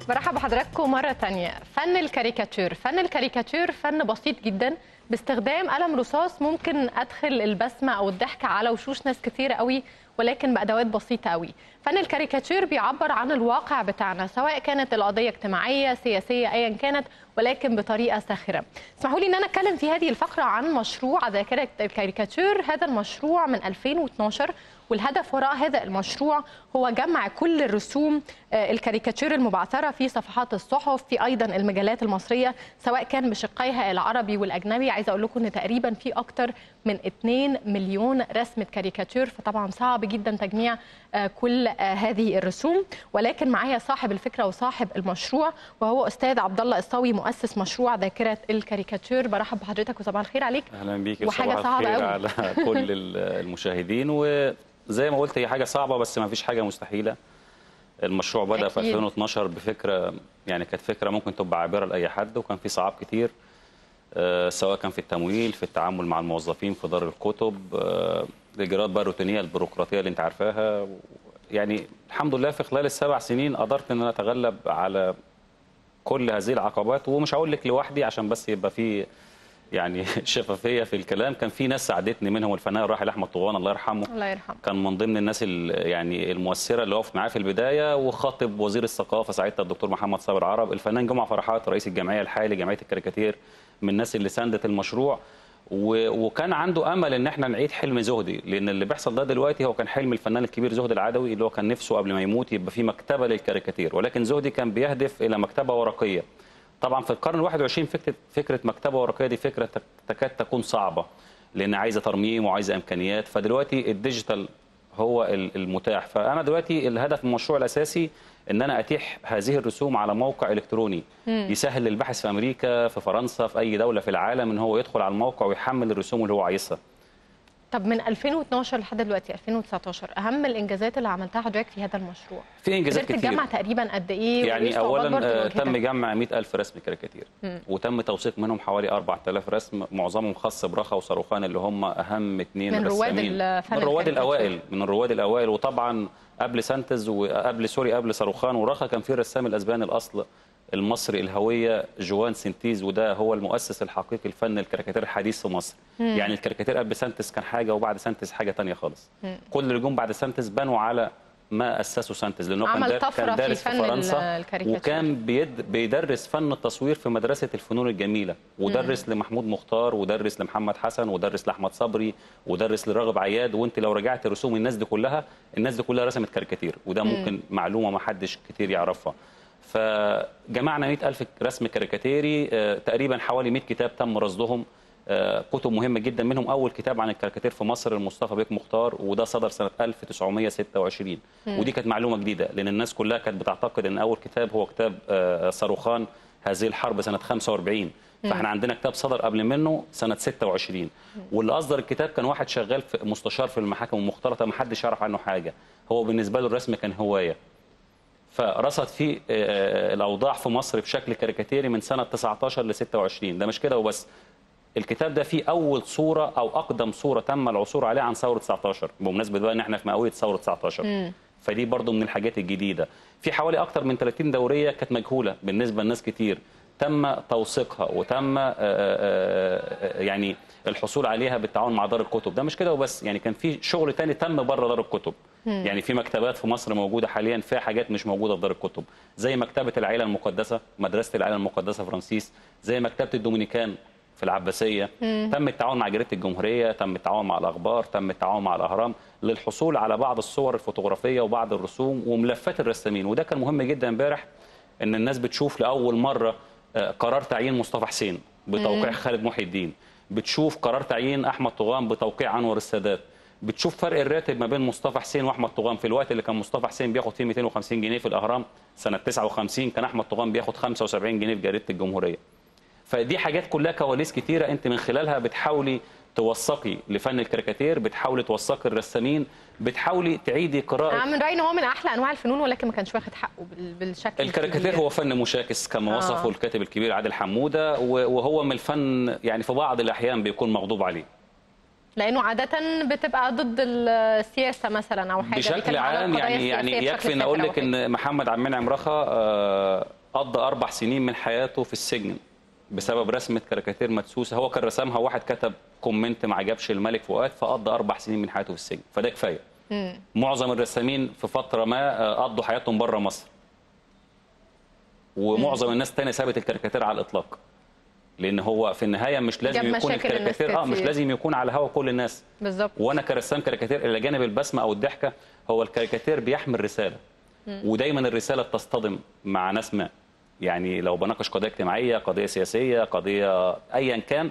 برحب بحضراتكم مرة تانية فن الكاريكاتير فن الكاريكاتير فن بسيط جدا باستخدام قلم رصاص ممكن أدخل البسمة أو الضحكة على وشوش ناس كتير قوي ولكن بأدوات بسيطة قوي فن الكاريكاتير بيعبر عن الواقع بتاعنا سواء كانت القضية اجتماعية سياسية أيا كانت ولكن بطريقة ساخرة اسمحوا لي أن أنا أتكلم في هذه الفقرة عن مشروع ذاكرة الكاريكاتير هذا المشروع من 2012 والهدف وراء هذا المشروع هو جمع كل الرسوم آه، الكاريكاتير المبعثرة في صفحات الصحف في أيضا المجلات المصرية سواء كان بشقيها العربي والأجنبي عايزة أقول لكم أن تقريبا في أكتر من 2 مليون رسمة كاريكاتير فطبعا صعب جدا تجميع آه، كل آه، هذه الرسوم ولكن معايا صاحب الفكرة وصاحب المشروع وهو أستاذ عبد الله الصاوي مؤسس مشروع ذاكرة الكاريكاتير برحب بحضرتك وصباح الخير عليك اهلا بيكي وحاجة وصباح صعبة الخير أوي. على كل ال- المشاهدين وزي ما قلت هي حاجه صعبه بس ما فيش حاجه مستحيله المشروع بدا في أكيد. 2012 بفكره يعني كانت فكره ممكن تبقى عابره لاي حد وكان في صعاب كتير آه، سواء كان في التمويل في التعامل مع الموظفين في دار الكتب آه، الاجراءات بقى الروتينيه البيروقراطيه اللي انت عارفاها يعني الحمد لله في خلال السبع سنين قدرت ان انا اتغلب على كل هذه العقبات ومش هقول لك لوحدي عشان بس يبقى في يعني شفافيه في الكلام كان في ناس ساعدتني منهم الفنان الراحل احمد طوغان الله يرحمه الله يرحمه كان من ضمن الناس ال- يعني المؤثره اللي وقفت معاه في البدايه وخاطب وزير الثقافه ساعتها الدكتور محمد صابر عرب الفنان جمعه فرحات رئيس الجمعيه الحالي جمعيه الكاريكاتير من الناس اللي ساندت المشروع و... وكان عنده امل ان احنا نعيد حلم زهدي لان اللي بيحصل ده دلوقتي هو كان حلم الفنان الكبير زهدي العدوي اللي هو كان نفسه قبل ما يموت يبقى في مكتبه للكاريكاتير ولكن زهدي كان بيهدف الى مكتبه ورقيه طبعا في القرن ال 21 فكره فكره مكتبه ورقيه دي فكره تك- تكاد تكون صعبه لان عايزه ترميم وعايزه امكانيات فدلوقتي الديجيتال هو ال- المتاح فانا دلوقتي الهدف من المشروع الاساسي ان انا اتيح هذه الرسوم على موقع الكتروني يسهل للباحث في امريكا في فرنسا في اي دوله في العالم ان هو يدخل على الموقع ويحمل الرسوم اللي هو عايزها طب من 2012 لحد دلوقتي 2019 أهم الإنجازات اللي عملتها حضرتك في هذا المشروع في انجازات قدرت كتير تجمع تقريبا قد إيه وإيه يعني الصعوبات برضو اللي اولا آه، واجهتك؟ تم جمع 100000 رسم كاريكاتير وتم توثيق منهم حوالي 4000 رسم معظمهم خاص برخا وصاروخان اللي هم اهم اثنين من رواد رسامين الفن من رواد الكاريكاتير. الاوائل من الرواد الاوائل وطبعا قبل سانتز وقبل سوري قبل صاروخان ورخا كان في الرسام الاسباني الاصل المصري الهويه جوان سنتيز وده هو المؤسس الحقيقي لفن الكاريكاتير الحديث في مصر يعني الكاريكاتير قبل سانتز كان حاجه وبعد سانتز حاجه تانية خالص كل اللي جم بعد سانتز بنوا على ما اسسه سانتز لانه كان عمل دا- طفرة كان في دارس في, فن ال- فرنسا الكاريكاتير. وكان بيد بيدرس فن التصوير في مدرسه الفنون الجميله ودرس لمحمود مختار ودرس لمحمد حسن ودرس لاحمد صبري ودرس لراغب عياد وانت لو رجعت رسوم الناس دي كلها الناس دي كلها رسمت كاريكاتير وده ممكن معلومه ما حدش كتير يعرفها فجمعنا 100000 رسم كاريكاتيري آه، تقريبا حوالي 100 كتاب تم رصدهم آه، كتب مهمه جدا منهم اول كتاب عن الكاريكاتير في مصر لمصطفى بيك مختار وده صدر سنه 1926 ودي كانت معلومه جديده لان الناس كلها كانت بتعتقد ان اول كتاب هو كتاب آه، صاروخان هذه الحرب سنه 45 فاحنا عندنا كتاب صدر قبل منه سنه 26 واللي اصدر الكتاب كان واحد شغال في مستشار في المحاكم المختلطه ما حدش يعرف عنه حاجه هو بالنسبه له الرسم كان هوايه فرصد فيه آه، الاوضاع في مصر بشكل كاريكاتيري من سنه 19 ل 26 ده مش كده وبس الكتاب ده فيه اول صوره او اقدم صوره تم العثور عليها عن ثوره 19 بمناسبه بقى ان احنا في مئويه ثوره 19 فدي برضو من الحاجات الجديده في حوالي اكتر من 30 دوريه كانت مجهوله بالنسبه لناس كتير تم توثيقها وتم آه، آه، آه، يعني الحصول عليها بالتعاون مع دار الكتب ده مش كده وبس يعني كان في شغل تاني تم بره دار الكتب يعني في مكتبات في مصر موجوده حاليا فيها حاجات مش موجوده في دار الكتب زي مكتبه العائله المقدسه مدرسه العائله المقدسه فرانسيس زي مكتبه الدومينيكان في العباسيه تم التعاون مع جريده الجمهوريه تم التعاون مع الاخبار تم التعاون مع الاهرام للحصول على بعض الصور الفوتوغرافيه وبعض الرسوم وملفات الرسامين وده كان مهم جدا امبارح ان الناس بتشوف لاول مره آه، قرار تعيين مصطفى حسين بتوقيع خالد محي الدين بتشوف قرار تعيين احمد طغان بتوقيع انور السادات بتشوف فرق الراتب ما بين مصطفى حسين واحمد طغان في الوقت اللي كان مصطفى حسين بياخد فيه 250 جنيه في الاهرام سنه 59 كان احمد طغان بياخد 75 جنيه في جريده الجمهوريه فدي حاجات كلها كواليس كتيره انت من خلالها بتحاولي توثقي لفن الكاريكاتير بتحاولي توثقي الرسامين بتحاولي تعيدي قراءه أنا من رأيي إن هو من أحلى أنواع الفنون ولكن ما كانش واخد حقه بال- بالشكل الكاريكاتير الكبير. هو فن مشاكس كما آه. وصفه الكاتب الكبير عادل حموده و- وهو من الفن يعني في بعض الاحيان بيكون مغضوب عليه لأنه عادة بتبقى ضد السياسة مثلا أو حاجة بشكل بيتكلم على عام القضايا يعني يعني السياسية يكفي بشكل ان اقول ساخر لك أو حاجة. ان محمد عبد المنعم رخا آه، قضى اربع سنين من حياته في السجن بسبب رسمه كاريكاتير مدسوسه هو كان رسمها واحد كتب كومنت ما عجبش الملك فؤاد فقضى اربع سنين من حياته في السجن فده كفايه معظم الرسامين في فتره ما آه، قضوا حياتهم بره مصر ومعظم الناس تاني سابت الكاريكاتير على الاطلاق لان هو في النهايه مش لازم جاب يكون مشاكل لناس الكاريكاتير اه مش كتير. لازم يكون على هوا كل الناس بالظبط وانا كرسام كاريكاتير الى جانب البسمه او الضحكه هو الكاريكاتير بيحمل رساله ودايما الرساله بتصطدم مع ناس ما يعني لو بناقش قضيه اجتماعيه قضيه سياسيه قضيه ايا كان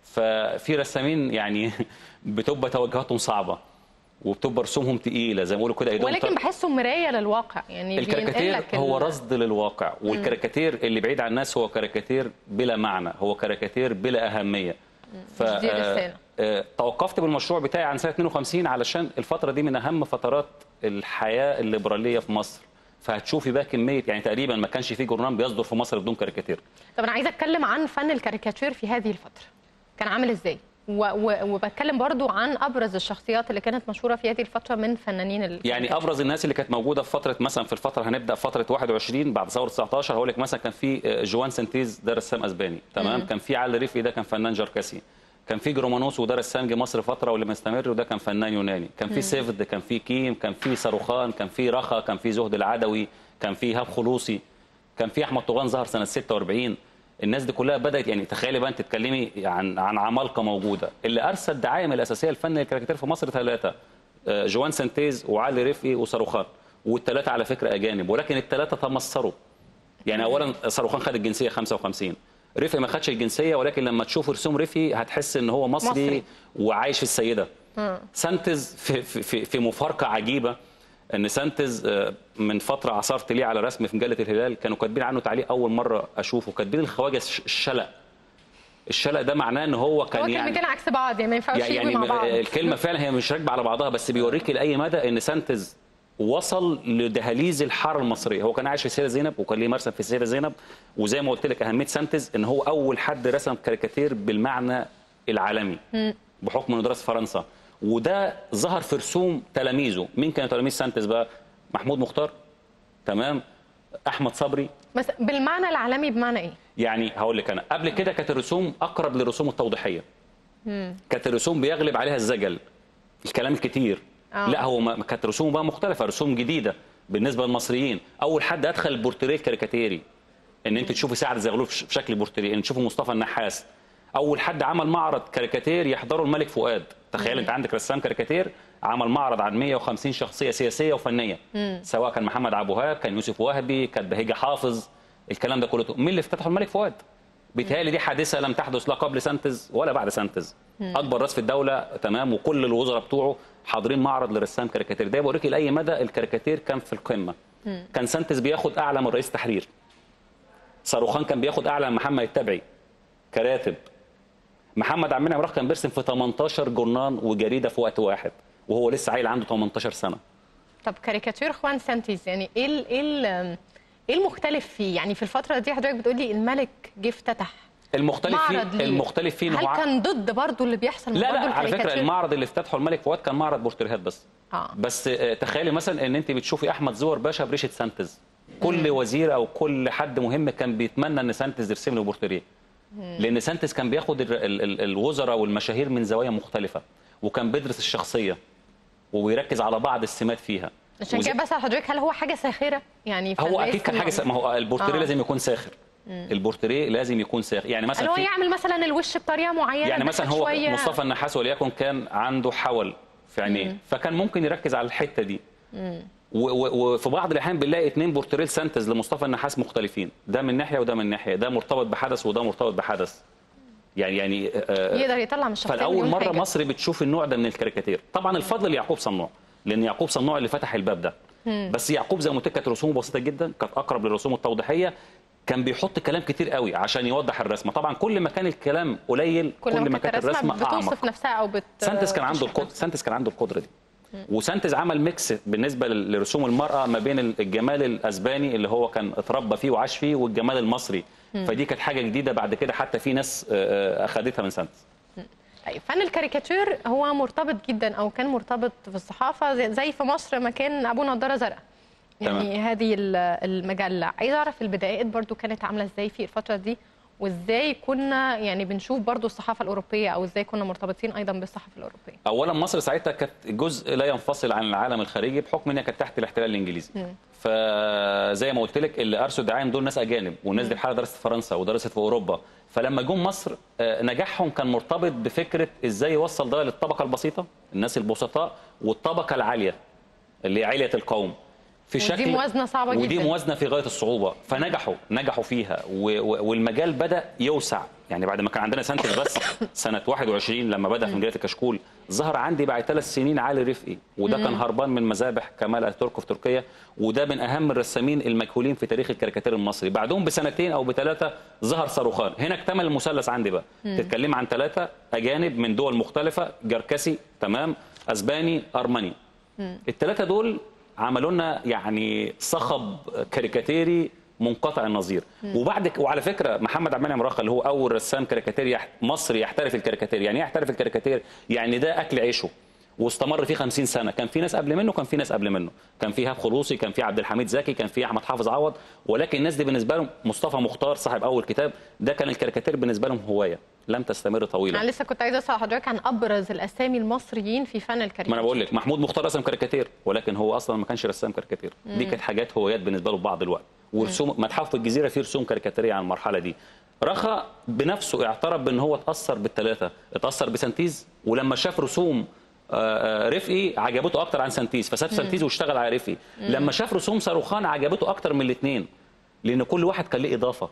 ففي رسامين يعني بتبقى توجهاتهم صعبه وبتبقى رسومهم تقيله زي ما بيقولوا كده ايدهم ولكن بحسه مرايه للواقع يعني بينقل الكاريكاتير لك هو ال- رصد للواقع والكاريكاتير اللي بعيد عن الناس هو كاريكاتير بلا معنى هو كاريكاتير بلا أهمية ف مش دي آه، الرسالة. آه، توقفت بالمشروع بتاعي عن سنة 52 علشان الفترة دي من أهم فترات الحياة الليبرالية في مصر فهتشوفي بقى كمية يعني تقريبا ما كانش في جورنال بيصدر في مصر بدون كاريكاتير طب انا عايزه اتكلم عن فن الكاريكاتير في هذه الفتره كان عامل ازاي و... و... وبتكلم برضو عن ابرز الشخصيات اللي كانت مشهوره في هذه الفتره من فنانين ال... يعني ابرز الناس اللي كانت موجوده في فتره مثلا في الفتره هنبدا فتره 21 بعد ثوره 19 هقول لك مثلا كان في جوان سنتيز ده رسام اسباني تمام كان في علي رفقي ده كان فنان جركسي كان في جرومانوس وده رسام جه مصر فتره واللي مستمر وده كان فنان يوناني كان في سيفد كان في كيم كان في صاروخان كان في رخا كان في زهد العدوي كان في هاب خلوصي كان في احمد طوغان ظهر سنه 46 الناس دي كلها بدات يعني تخيلي بقى انت تتكلمي عن عن عمالقه موجوده اللي ارسى الدعايم الاساسيه لفن الكاريكاتير في مصر ثلاثه آه، جوان سنتيز وعلي رفقي وصاروخان والثلاثه على فكره اجانب ولكن الثلاثه تمصروا يعني اولا صاروخان خد الجنسيه 55 رفقي ما خدش الجنسيه ولكن لما تشوف رسوم رفقي هتحس ان هو مصري, مصري. مصري. وعايش في السيده سانتز في, في, في, في مفارقه عجيبه ان سانتز آه، من فتره عثرت ليه على رسم في مجله الهلال كانوا كاتبين عنه تعليق اول مره اشوفه كاتبين الخواجه الش- الشلق الشلق ده معناه ان هو كان هو يعني كلمتين عكس بعض يعني ما ينفعوش يعني يجوا مع بعض الكلمه فعلا هي مش راكبه على بعضها بس بيوريكي لاي مدى ان سانتز وصل لدهاليز الحاره المصريه هو كان عايش في السيده زينب وكان ليه مرسم في السيده زينب وزي ما قلت لك اهميه سانتز ان هو اول حد رسم كاريكاتير بالمعنى العالمي بحكم انه درس فرنسا وده ظهر في رسوم تلاميذه مين كانوا تلاميذ سانتز بقى محمود مختار تمام احمد صبري بس بالمعنى العالمي بمعنى ايه؟ يعني هقول لك انا قبل كده كانت الرسوم اقرب للرسوم التوضيحيه كانت الرسوم بيغلب عليها الزجل الكلام الكتير آه. لا هو ما كانت رسوم بقى مختلفه رسوم جديده بالنسبه للمصريين اول حد ادخل البورتريه الكاريكاتيري ان انت تشوفي سعد زغلول في شكل بورتريه ان تشوفي مصطفى النحاس اول حد عمل معرض كاريكاتير يحضره الملك فؤاد تخيل انت عندك رسام كاريكاتير عمل معرض عن 150 شخصيه سياسيه وفنيه سواء كان محمد عبد الوهاب كان يوسف وهبي كانت بهيجه حافظ الكلام ده كله مين اللي افتتحه الملك فؤاد بيتهيألي دي حادثه لم تحدث لا قبل سانتز ولا بعد سانتز اكبر راس في الدوله تمام وكل الوزراء بتوعه حاضرين معرض لرسام كاريكاتير ده بوريكي لاي مدى الكاريكاتير كان في القمه كان سانتز بياخد اعلى من رئيس تحرير صاروخان كان بياخد اعلى من محمد التبعي كراتب محمد عبد المنعم راح كان بيرسم في 18 جورنان وجريده في وقت واحد وهو لسه عيل عنده 18 سنه طب كاريكاتير خوان سانتيز يعني ايه ال- ايه ال- ايه المختلف فيه؟ يعني في الفتره دي حضرتك بتقولي الملك جه افتتح المختلف معرض فيه ليه. المختلف فيه إن هل هو ع- كان ضد برضو اللي بيحصل لا برضو لا على فكره الكاريكاتير؟ المعرض اللي افتتحه الملك فؤاد كان معرض بورتريهات بس آه. بس آه، تخيلي مثلا ان انت بتشوفي احمد زور باشا بريشه سانتز كل وزير او كل حد مهم كان بيتمنى ان سانتز يرسم له بورتريه لان سانتز كان بياخد ال- ال- ال- الوزراء والمشاهير من زوايا مختلفه وكان بيدرس الشخصيه وبيركز على بعض السمات فيها عشان وزي- كده بسال حضرتك هل هو حاجه ساخره؟ يعني هو فالناس اكيد كان حاجه س... ما هو البورتريه آه. لازم يكون ساخر البورتريه لازم يكون ساخر يعني هل مثلا هو في... يعمل مثلا الوش بطريقه معينه يعني مثلا نضحك هو شوية؟ مصطفى النحاس وليكن كان عنده حول في عينيه فكان ممكن يركز على الحته دي و- و- وفي بعض الاحيان بنلاقي اتنين بورتريل سانتز لمصطفى النحاس مختلفين ده من ناحيه وده من ناحيه ده مرتبط بحدث وده مرتبط بحدث يعني يعني آه، يقدر يطلع من الشخصيه فالاول مليون مره حاجة. مصر بتشوف النوع ده من الكاريكاتير طبعا الفضل ليعقوب صنوع لان يعقوب صنوع اللي فتح الباب ده بس يعقوب زي ما قلت لك كانت رسومه بسيطه جدا كانت اقرب للرسوم التوضيحيه كان بيحط كلام كتير قوي عشان يوضح الرسمه طبعا كل ما كان الكلام قليل كل ما كانت الرسمه اعمق بتوصف نفسها او بت سانتس كان عنده تشرح القدره نفسها. سانتس كان عنده القدره دي وسانتز عمل ميكس بالنسبه لل- لرسوم المراه ما بين الجمال الاسباني اللي هو كان اتربى فيه وعاش فيه والجمال المصري فدي كانت حاجه جديده بعد كده حتى في ناس آه، آه، اخذتها من سانتز طيب فن الكاريكاتير هو مرتبط جدا او كان مرتبط في الصحافه زي- زي في مصر ما كان ابو نضاره زرقاء يعني تمام. هذه ال- المجله عايزه اعرف البدايات برضو كانت عامله ازاي في الفتره دي وازاي كنا يعني بنشوف برضو الصحافه الاوروبيه او ازاي كنا مرتبطين ايضا بالصحافه الاوروبيه اولا مصر ساعتها كانت جزء لا ينفصل عن العالم الخارجي بحكم انها كانت تحت الاحتلال الانجليزي فزي ما قلت لك اللي ارسوا الدعايه دول ناس اجانب والناس دي بحاله درست في فرنسا ودرست في اوروبا فلما جم مصر آه، نجاحهم كان مرتبط بفكره ازاي يوصل ده للطبقه البسيطه الناس البسطاء والطبقه العاليه اللي هي عليه القوم في ودي شكل موازنة صعبة ودي جداً. موازنه في غايه الصعوبه فنجحوا نجحوا فيها و- و- والمجال بدا يوسع يعني بعد ما كان عندنا سنه بس سنه 21 لما بدا في مجله الكشكول ظهر عندي بعد ثلاث سنين علي رفقي وده كان هربان من مذابح كمال اتاتورك في تركيا وده من اهم الرسامين المجهولين في تاريخ الكاريكاتير المصري بعدهم بسنتين او بثلاثه ظهر صاروخان هنا اكتمل المثلث عندي بقى تتكلم عن ثلاثه اجانب من دول مختلفه جركسي تمام اسباني ارمني الثلاثه دول عملوا لنا يعني صخب كاريكاتيري منقطع النظير وبعد ك- وعلى فكره محمد عبد المنعم رخا اللي هو اول رسام كاريكاتير يح... مصري يحترف الكاريكاتير يعني ايه يحترف الكاريكاتير يعني ده اكل عيشه واستمر فيه 50 سنه كان في ناس قبل منه كان في ناس قبل منه كان في ايهاب خلوصي كان في عبد الحميد زكي كان في احمد حافظ عوض ولكن الناس دي بالنسبه لهم مصطفى مختار صاحب اول كتاب ده كان الكاريكاتير بالنسبه لهم هوايه لم تستمر طويلا انا لسه كنت عايزه اسال حضرتك عن ابرز الاسامي المصريين في فن ما انا الكاريكاتير بقول لك محمود مختار رسم كاريكاتير ولكن هو اصلا ما كانش رسام كاريكاتير دي كانت حاجات هوايات بالنسبه له في بعض الوقت ورسوم متحف في الجزيره فيه رسوم كاريكاتيريه عن المرحله دي رخا بنفسه اعترف بان هو اتاثر بالثلاثه اتاثر بسنتيز ولما شاف رسوم آه، آه، رفقي عجبته اكتر عن سنتيز فساب سنتيز واشتغل على رفقي لما شاف رسوم صاروخان عجبته اكتر من الاثنين لان كل واحد كان ليه اضافه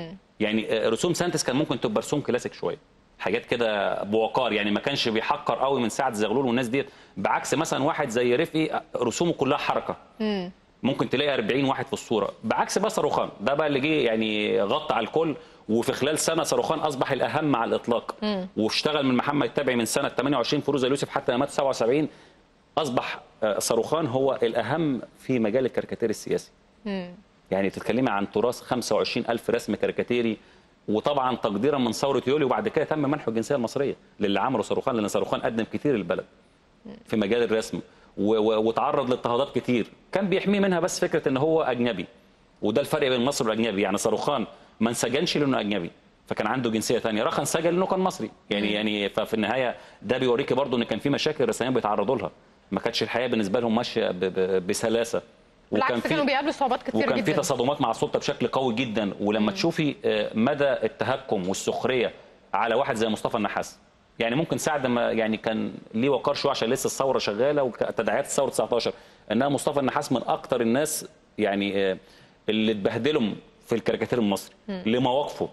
يعني آه، رسوم سانتس كان ممكن تبقى رسوم كلاسيك شويه حاجات كده بوقار يعني ما كانش بيحقر قوي من سعد زغلول والناس ديت بعكس مثلا واحد زي رفقي آه، رسومه كلها حركه ممكن تلاقي 40 واحد في الصوره بعكس بقى صاروخان ده بقى اللي جه يعني غطى على الكل وفي خلال سنه صاروخان اصبح الاهم على الاطلاق واشتغل من محمد التبعي من سنه 28 فيروز يوسف حتى مات 77 اصبح آه، صاروخان هو الاهم في مجال الكاريكاتير السياسي يعني تتكلمي عن تراث 25 ألف رسم كاريكاتيري وطبعا تقديرا من ثوره يوليو وبعد كده تم منحه الجنسيه المصريه للي عملوا صاروخان لان صاروخان قدم كتير للبلد في مجال الرسم و- و- وتعرض لاضطهادات كتير كان بيحميه منها بس فكره ان هو اجنبي وده الفرق بين مصر والاجنبي يعني صاروخان ما انسجنش لانه اجنبي فكان عنده جنسيه ثانيه رخا انسجن لانه كان مصري يعني يعني ففي النهايه ده بيوريكي برضو ان كان في مشاكل الرسامين بيتعرضوا لها ما كانتش الحياه بالنسبه لهم ماشيه ب- ب- بسلاسه بالعكس كانوا بيقابلوا صعوبات كتير وكان في جدا تصادمات مع السلطه بشكل قوي جدا ولما تشوفي آه، مدى التهكم والسخريه على واحد زي مصطفى النحاس يعني ممكن سعد ما يعني كان ليه وقار شويه عشان لسه الثوره شغاله وتداعيات الثوره 19 انما مصطفى النحاس من اكتر الناس يعني آه، اللي اتبهدلهم في الكاريكاتير المصري لمواقفه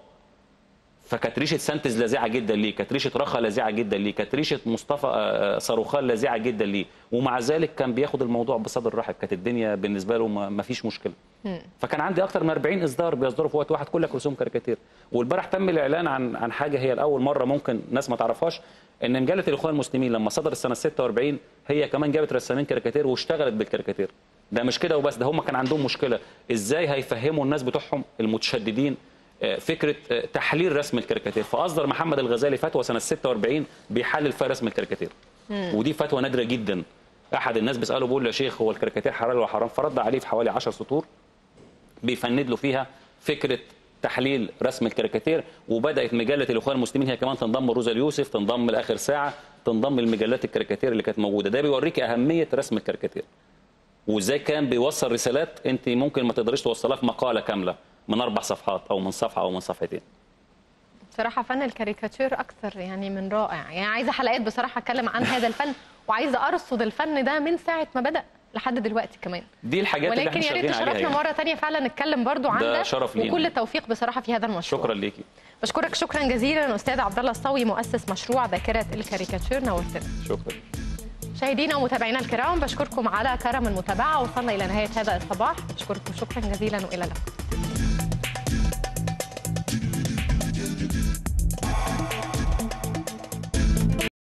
فكانت ريشه سانتز لاذعه جدا ليه كانت ريشه رخا لاذعه جدا ليه كانت ريشه مصطفى آه، آه، صاروخان لاذعه جدا ليه ومع ذلك كان بياخد الموضوع بصدر رحب كانت الدنيا بالنسبه له ما ما فيش مشكله فكان عندي اكتر من 40 اصدار بيصدروا في وقت واحد كلها رسوم كاريكاتير والبارح تم الاعلان عن عن حاجه هي الاول مره ممكن ناس ما تعرفهاش ان مجله الاخوان المسلمين لما صدر السنه 46 هي كمان جابت رسامين كاريكاتير واشتغلت بالكاريكاتير ده مش كده وبس ده هم كان عندهم مشكله ازاي هيفهموا الناس بتوعهم المتشددين آه، فكره آه، تحليل رسم الكاريكاتير فاصدر محمد الغزالي فتوى سنه 46 بيحلل فيها رسم الكاريكاتير ودي فتوى نادره جدا احد الناس بيساله بيقول له يا شيخ هو الكاريكاتير حلال ولا حرام فرد عليه في حوالي 10 سطور بيفند له فيها فكره تحليل رسم الكاريكاتير وبدات مجله الاخوان المسلمين هي كمان تنضم روزا اليوسف تنضم لاخر ساعه تنضم لمجلات الكاريكاتير اللي كانت موجوده ده بيوريك اهميه رسم الكاريكاتير وازاي كان بيوصل رسالات انت ممكن ما تقدريش توصلها في مقاله كامله من اربع صفحات او من صفحه او من صفحتين بصراحه فن الكاريكاتير اكثر يعني من رائع يعني عايزه حلقات بصراحه اتكلم عن هذا الفن وعايزه ارصد الفن ده من ساعه ما بدا لحد دلوقتي كمان دي الحاجات اللي احنا ولكن يا ريت شغالين عليها تشرفنا يعني. مره تانية فعلا نتكلم برضو عن ده ده شرف لينا. وكل التوفيق بصراحه في هذا المشروع شكرا ليكي بشكرك شكرا جزيلا استاذ عبد الله الصاوي مؤسس مشروع ذاكره الكاريكاتير نورتنا شكرا مشاهدينا ومتابعينا الكرام بشكركم على كرم المتابعه وصلنا الى نهايه هذا الصباح بشكركم شكرا جزيلا والى اللقاء